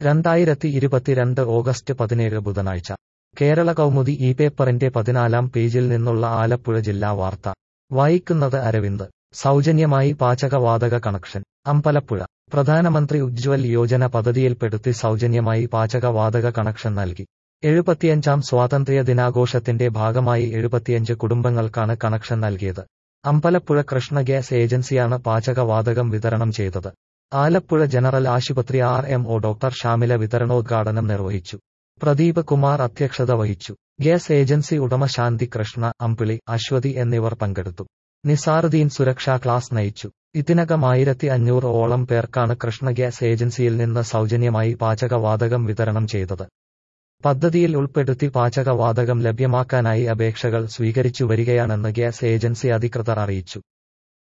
രണ്ടായിരത്തി ഇരുപത്തിരണ്ട് ഓഗസ്റ്റ് പതിനേഴ് ബുധനാഴ്ച കേരള കൗമുദി ഈ പേപ്പറിന്റെ പതിനാലാം പേജിൽ നിന്നുള്ള ആലപ്പുഴ ജില്ലാ വാർത്ത വായിക്കുന്നത് അരവിന്ദ് സൗജന്യമായി പാചകവാതക കണക്ഷൻ അമ്പലപ്പുഴ പ്രധാനമന്ത്രി ഉജ്ജ്വൽ യോജന പദ്ധതിയിൽപ്പെടുത്തി സൗജന്യമായി പാചകവാതക കണക്ഷൻ നൽകി എഴുപത്തിയഞ്ചാം സ്വാതന്ത്ര്യ ദിനാഘോഷത്തിന്റെ ഭാഗമായി എഴുപത്തിയഞ്ച് കുടുംബങ്ങൾക്കാണ് കണക്ഷൻ നൽകിയത് അമ്പലപ്പുഴ കൃഷ്ണ ഗ്യാസ് ഏജൻസിയാണ് പാചകവാതകം വിതരണം ചെയ്തത് ആലപ്പുഴ ജനറൽ ആശുപത്രി R M O doctor Shamila വിതരണോദ്ഘാടനം നിർവഹിച്ചു പ്രദീപ് കുമാർ അധ്യക്ഷത വഹിച്ചു ഗ്യാസ് ഏജൻസി ഉടമ ശാന്തി കൃഷ്ണ അമ്പിളി അശ്വതി എന്നിവർ പങ്കെടുത്തു നിസാറുദ്ദീൻ സുരക്ഷാ ക്ലാസ് നയിച്ചു ഇതിനകം ആയിരത്തി അഞ്ഞൂറ് ഓളം പേർക്കാണ് കൃഷ്ണ ഗ്യാസ് ഏജൻസിയിൽ നിന്ന് സൗജന്യമായി പാചകവാതകം വിതരണം ചെയ്തത് പദ്ധതിയിൽ ഉൾപ്പെടുത്തി പാചകവാതകം ലഭ്യമാക്കാനായി അപേക്ഷകൾ സ്വീകരിച്ചു വരികയാണെന്ന് ഗ്യാസ് ഏജൻസി അധികൃതർ അറിയിച്ചു